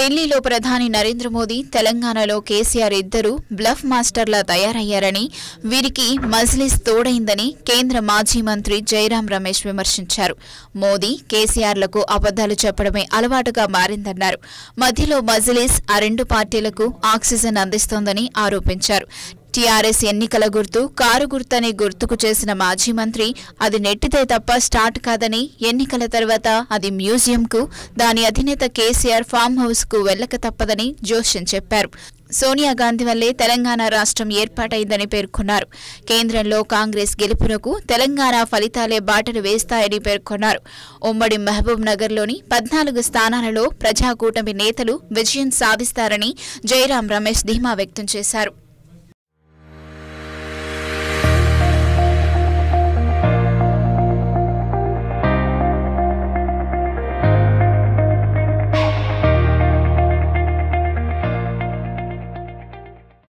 ఢిల్లీలో ప్రధాని నరేంద్ర మోదీ తెలంగాణలో కేసీఆర్ ఇద్దరు బ్లఫ్ మాస్టర్లా తయారయ్యారని వీరికి మజ్లిస్ తోడైందని కేంద్ర మాజీ మంత్రి జైరాం రమేష్ విమర్శించారు మోదీ కేసీఆర్లకు అబద్దాలు చెప్పడమే అలవాటుగా మారిందన్నారు మధ్యలో మజ్లిస్ ఆ రెండు పార్టీలకు ఆక్సిజన్ అందిస్తోందని ఆరోపించారు టీఆర్ఎస్ ఎన్నికల గుర్తు కారు గుర్తని గుర్తుకు చేసిన మాజీ మంత్రి అది నెట్టితే తప్ప స్టార్ట్ కాదని ఎన్నికల తర్వాత అది మ్యూజియంకు దాని అధినేత కేసీఆర్ ఫామ్ హౌస్ కు వెళ్లక తప్పదని జోషన్ చెప్పారు సోనియా గాంధీ వల్లే తెలంగాణ రాష్ట్రం ఏర్పాటైందని పేర్కొన్నారు కేంద్రంలో కాంగ్రెస్ గెలుపునకు తెలంగాణ ఫలితాలే బాటలు వేస్తాయని పేర్కొన్నారు ఉమ్మడి మహబూబ్ నగర్లోని పద్నాలుగు స్థానాలలో ప్రజాకూటమి నేతలు విజయం సాధిస్తారని జయరాం రమేష్ ధీమా వ్యక్తం చేశారు